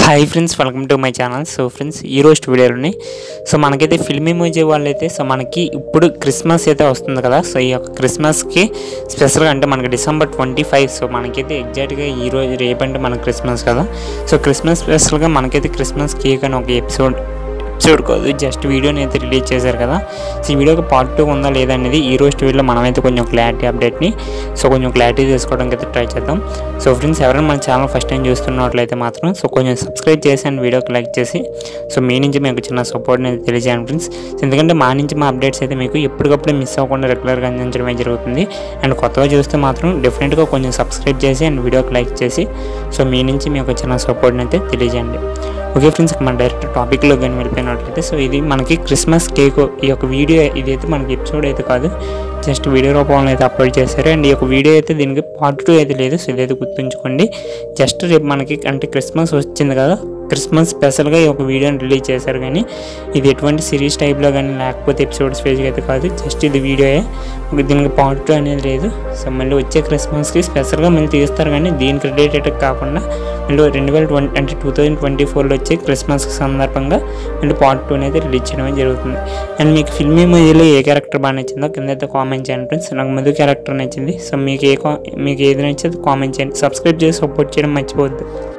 hi friends welcome to my channel so friends ఈ రోజు వీడియోలోని సో మనకైతే ఫిల్మ్ ఎమోజీ వాళ్ళైతే సో మనకి ఇప్పుడు క్రిస్మస్ అయితే వస్తుంది కదా సో ఈ యొక్క క్రిస్మస్కి స్పెషల్గా అంటే మనకి డిసెంబర్ ట్వంటీ ఫైవ్ సో మనకైతే ఎగ్జాక్ట్గా ఈ రోజు రేపంటే మన క్రిస్మస్ కదా సో క్రిస్మస్ స్పెషల్గా మనకైతే క్రిస్మస్ కేక్ అని ఒక ఎపిసోడ్ ఎపిసోడ్ కాదు జస్ట్ వీడియోని అయితే రిలీజ్ చేశారు కదా సో ఈ వీడియోకి పార్ట్ టూ ఉందా లేదా అనేది ఈ రోజు వీడియోలో మనమైతే కొంచెం క్లారిటీ అప్డేట్ని సో కొంచెం క్లారిటీ చేసుకోవడానికి అయితే ట్రై చేద్దాం సో ఫ్రెండ్స్ ఎవరైనా మన ఛానల్ ఫస్ట్ టైం చూస్తున్నట్లయితే మాత్రం సో కొంచెం సబ్స్క్రైబ్ చేసి అండ్ వీడియోకి లైక్ చేసి సో మీ నుంచి మీకు చిన్న సపోర్ట్ని అయితే తెలియజేయండి ఫ్రెండ్స్ ఎందుకంటే మా నుంచి మా అప్డేట్స్ అయితే మీకు ఎప్పటికప్పుడు మిస్ అవ్వకుండా రెగ్యులర్గా అందించడమే జరుగుతుంది అండ్ కొత్తగా చూస్తే మాత్రం డెఫినెట్గా కొంచెం సబ్స్క్రైబ్ చేసి అండ్ వీడియోకి లైక్ చేసి సో మీ నుంచి మీకు చిన్న సపోర్ట్ని అయితే తెలియజేయండి ఓకే ఫ్రెండ్స్ మన డైరెక్ట్ టాపిక్లో కానీ వెళ్ళిపోయినట్లయితే సో ఇది మనకి క్రిస్మస్ కేక్ ఈ యొక్క వీడియో ఇదైతే మనకి ఎపిసోడ్ అయితే కాదు జస్ట్ వీడియో రూపంలో అయితే అప్లోడ్ చేశారు అండ్ ఈ యొక్క వీడియో అయితే దీనికి పార్ట్ టూ అయితే లేదు సో ఇదైతే గుర్తుంచుకోండి జస్ట్ రేపు మనకి అంటే క్రిస్మస్ వచ్చింది కదా క్రిస్మస్ స్పెషల్గా ఈ ఒక వీడియోని రిలీజ్ చేశారు కానీ ఇది ఎటువంటి సిరీస్ టైప్లో కానీ లేకపోతే ఎపిసోడ్స్ పేజ్కి అయితే కాదు జస్ట్ ఇది వీడియోయే దీనికి పార్ట్ టూ అనేది లేదు సో మళ్ళీ వచ్చే క్రిస్మస్కి స్పెషల్గా మళ్ళీ తీస్తారు కానీ దీనికి రిలేటెడ్ కాకుండా మళ్ళీ రెండు వేల ట్వంటీ అంటే టూ థౌజండ్ ట్వంటీ ఫోర్లో వచ్చే క్రిస్మస్ సందర్భంగా మళ్ళీ పార్ట్ టూ అనేది రిలీజ్ చేయడం జరుగుతుంది అండ్ మీకు ఫిల్మ్ మూవీలో ఏ క్యారెక్టర్ బాగా నచ్చిందో కింద అయితే కామెంట్ చేయండి ఫ్రెండ్స్ నాకు మధు క్యారెక్టర్ నచ్చింది సో మీకు ఏ కా- మీకు ఏది నచ్చిందో కామెంట్ చేయండి సబ్స్క్రైబ్ చేసి సపోర్ట్ చేయడం మర్చిపోవద్దు